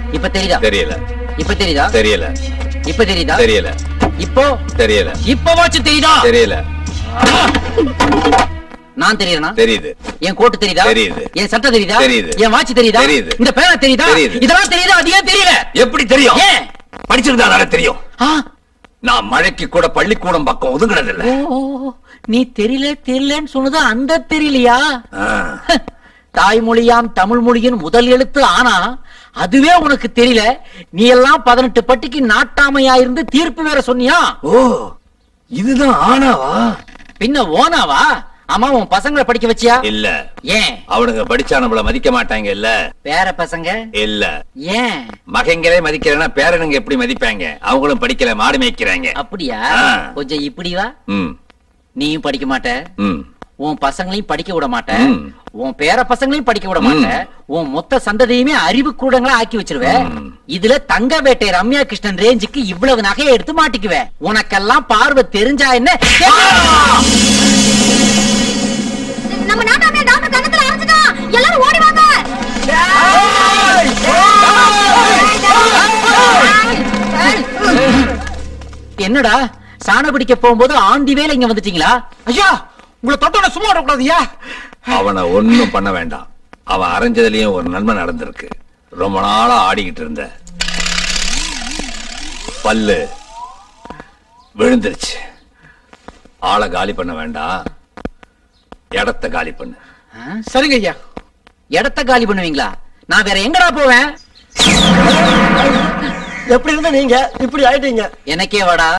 இப்ப தெரியுதா தெரியல இப்ப தெரியுதா தெரியல இப்ப தெரியுதா தெரியல இப்போ தெரியல இப்பவாச்சும் தெரியுதா தெரியல நான் தெரியறனா தெரியுது என் கோட்டு தெரியுதா தெரியுது. என் சட்டை தெரியுதா தெரியுது. என் வாட்ச் தெரியுதா தெரியுது. இந்த பேனா தெரியுதா தெரியுது. இதெல்லாம் தெரியுதா அது ஏன் தெரியல எப்படி தெரியும் ஏன் படிச்சிருந்தா தெரியும் ஆ, நான் மழைக்கு கூட பள்ளிக்கூடம் பக்கம் ஒதுங்கினது இல்ல ஓ, ஓ, நீ தெரியல தெரியலன்னு சொன்னது அந்த தெரியலையா ஆ. தாய்மொழியாம் தமிழ் மொழியின் முதல் எழுத்து ஆனா அதுவே உனக்கு தெரியல நீ எல்லாம் பதினெட்டு பட்டிக்கு நாட்டாமையா இருந்து தீர்ப்பு வேற சொன்னியா ஓ இதுதான் ஆனாவா பின்ன ஓனாவா ஆமா உன் பசங்களை படிக்க வச்சியா இல்ல ஏன் அவனுங்க படிச்சா நம்மள மதிக்க மாட்டாங்க இல்ல பேர பசங்க இல்ல ஏன் மகங்களே மதிக்கலன்னா பேரனுங்க எப்படி மதிப்பாங்க அவங்களும் படிக்கல மாடு மேய்க்கிறாங்க அப்படியா ஆ. கொஞ்சம் இப்படி வா ம் நீயும் படிக்க மாட்ட ம் உன் பசங்களையும் படிக்க விட மாட்ட ம். உன் பேர பசங்களையும் படிக்க விட மாட்ட உன் மொத்த சந்ததியுமே அறிவு கூடங்களா ஆக்கி வச்சிருவ ம். இதுல தங்க வேட்டை ரம்யா கிருஷ்ணன் ரேஞ்சுக்கு இவ்வளவு நகையை எடுத்து மாட்டிக்குவ உனக்கெல்லாம் பார்வை தெரிஞ்சா என்ன நம்ம நாட்டாமே டாக்டர் கண்ணத்துல அரைச்சிட்டான் எல்லாரும் ஓடி வாங்க என்னடா சாண பிடிக்க போகும்போது ஆண்டி வேலை இங்க வந்துட்டீங்களா ஐயா உங்களை தொட்டோட சும்மா விடக்கூடாதுயா அவனை ஒண்ணும் பண்ண வேண்டாம் அவன் அரைஞ்சதுலயும் ஒரு நன்மை நடந்திருக்கு ரொம்ப நாளா ஆடிக்கிட்டு இருந்த பல்லு விழுந்துருச்சு ஆளை காலி பண்ண வேண்டாம் இடத்த காலி பண்ணு சரிங்க ஐயா இடத்த காலி பண்ணுவீங்களா நான் வேற எங்கடா போவேன் எப்படி இருந்த நீங்க இப்படி ஆயிட்டீங்க எனக்கே வாடா